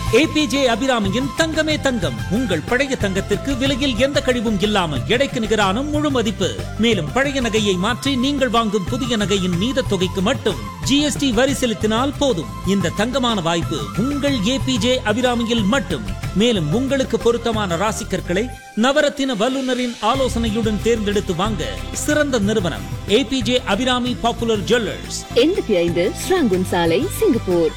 APJ அபிராமியின் தங்கமே தங்கம் உங்கள் பழைய தங்கத்திற்கு விலையில் எந்த கழிவும் இல்லாமல் எடைக்கு நிகரான முழு மதிப்பு மேலும் பழைய நகையை மாற்றி நீங்கள் வாங்கும் புதிய நகையின் மீத தொகைக்கு மட்டும் ஜிஎஸ்டி வரி செலுத்தினால் போதும் இந்த தங்கமான வாய்ப்பு உங்கள் ஏபிஜே அபிராமியில் மட்டும் மேலும் உங்களுக்கு பொருத்தமான ராசிக்கற்களை நவரத்தின வல்லுநரின் ஆலோசனையுடன் தேர்ந்தெடுத்து வாங்க சிறந்த நிறுவனம் ஏபிஜே அபிராமி பாப்புலர் ஜுவல்லர்ஸ் எண்பத்தி ஐந்து ஸ்ராங்குன் சாலை Singapore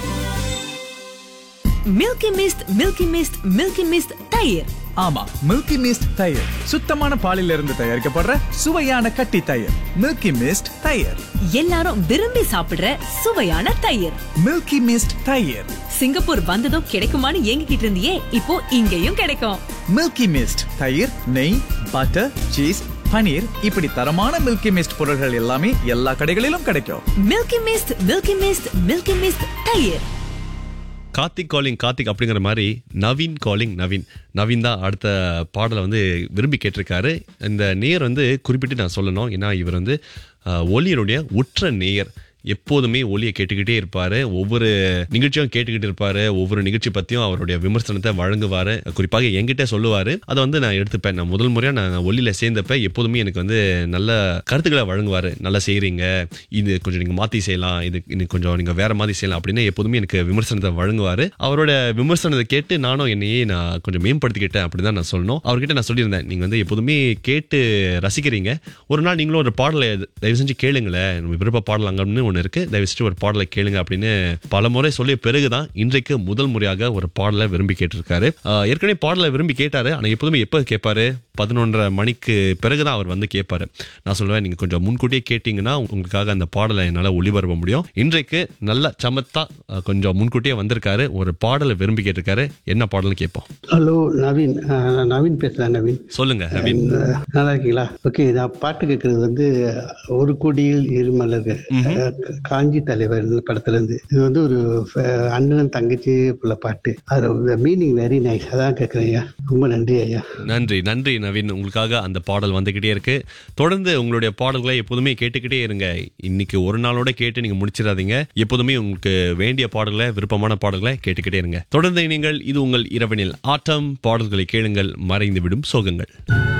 Milky Mist Milky Mist Milky Mist தயிர் ஆமா மில்கி மிஸ்ட் தயிர் சுத்தமான பாலில் இருந்து தயாரிக்கப்படுற சுவையான கட்டி தயிர் மில்கி மிஸ்ட் தயிர் எல்லாரும் விரும்பி சாப்பிடுற சுவையான தயிர் மில்கி மிஸ்ட் தயிர் சிங்கப்பூர் வந்ததும் கிடைக்குமான்னு ஏங்கிக்கிட்டு இருந்தியே இப்போ இங்கேயும் கிடைக்கும் மில்கி மிஸ்ட் தயிர் நெய் பட்டர் சீஸ் பனீர் இப்படி தரமான மில்கி மிஸ்ட் பொருட்கள் எல்லாமே எல்லா கடைகளிலும் கிடைக்கும் Milky Mist Milky Mist Milky Mist தயிர் கார்த்திக் காலிங் கார்த்திக் அப்படிங்கிற மாதிரி நவீன் காலிங் நவீன் நவீன் தான் அடுத்த பாடலை வந்து விரும்பி கேட்டிருக்காரு இந்த நேயர் வந்து குறிப்பிட்டு நான் சொல்லணும் ஏன்னா இவர் வந்து அஹ், ஒலியனுடைய உற்ற நேயர் எப்போதுமே ஒலியை கேட்டுக்கிட்டே இருப்பாரு ஒவ்வொரு நிகழ்ச்சியும் கேட்டுக்கிட்டு இருப்பாரு ஒவ்வொரு நிகழ்ச்சி பத்தியும் அவருடைய விமர்சனத்தை வழங்குவாரு குறிப்பாக என்கிட்ட சொல்லுவாரு அதை வந்து நான் எடுத்துப்பேன் நான் முதல் முறையா நான் ஒலியில சேர்ந்தப்ப எப்போதுமே எனக்கு வந்து நல்ல கருத்துக்களை வழங்குவாரு நல்லா செய்றீங்க இது கொஞ்சம் நீங்க மாத்தி செய்யலாம் இது இன்னும் கொஞ்சம் நீங்க வேற மாதிரி செய்யலாம் அப்படின்னு எப்போதுமே எனக்கு விமர்சனத்தை வழங்குவாரு அவரோட விமர்சனத்தை கேட்டு நானும் என்னையே நான் கொஞ்சம் மேம்படுத்திக்கிட்டேன் அப்படிதான் நான் சொல்லணும் அவர்கிட்ட நான் சொல்லியிருந்தேன் நீங்க வந்து எப்போதுமே கேட்டு ரசிக்கிறீங்க ஒரு நாள் நீங்களும் ஒரு பாடலை தயவு செஞ்சு கேளுங்களேன் நம்ம விருப்ப பாடல் அங்கன்னு ஒன்று இருக்கு தயவு செஞ்சு ஒரு பாடலை கேளுங்க அப்படின்னு பல முறை சொல்லிய பிறகுதான் இன்றைக்கு முதல் முறையாக ஒரு பாடலை விரும்பி கேட்டிருக்காரு ஆஹ் ஏற்கனவே பாடலை விரும்பி கேட்டாரு ஆனா எப்போதுமே எப்போ கேட்பாரு பதினொன்றரை மணிக்கு பிறகுதான் அவர் வந்து கேட்பாரு நான் சொல்லுவேன் நீங்க கொஞ்சம் முன்கூட்டியே கேட்டீங்கன்னா உங்களுக்காக அந்த பாடலை என்னால ஒளிபரப்ப முடியும் இன்றைக்கு நல்ல சமத்தா ஆஹ் கொஞ்சம் முன்கூட்டியே வந்திருக்காரு ஒரு பாடலை விரும்பி கேட்டிருக்காரு என்ன பாடல்னு கேட்போம் ஹலோ நவீன் அஹ், நான் நவீன் பேசுகிறேன் நவீன் சொல்லுங்க ரவீன் அஹ், நல்லா இருக்கீங்களா ஓகே நான் பாட்டு கேட்கறது வந்து ஒரு கோடியில் இருமலர்கள் அஹ், காஞ்சி தலைவர் இந்த படத்துல இருந்து இது வந்து ஒரு அஹ், அண்ணன் தங்கச்சி உள்ள பாட்டு அது மீனிங் வெரி நைஸ் அதான் கேட்குறேன் ஐயா ரொம்ப நன்றி ஐயா நன்றி நன்றி நவீன் உங்களுக்காக அந்த பாடல் வந்துகிட்டே இருக்கு தொடர்ந்து உங்களுடைய பாடல்களை எப்போதுமே கேட்டுக்கிட்டே இருங்க இன்னைக்கு ஒரு நாளோட கேட்டு நீங்க முடிச்சிடாதீங்க எப்போதுமே உங்களுக்கு வேண்டிய பாடல்களை விருப்பமான பாடல்களை கேட்டுக்கிட்டே இருங்க தொடர்ந்து நீங்கள் இது உங்கள் இரவனில் ஆட்டம் பாடல்களை கேளுங்கள் மறைந்து விடும் சோகங்கள்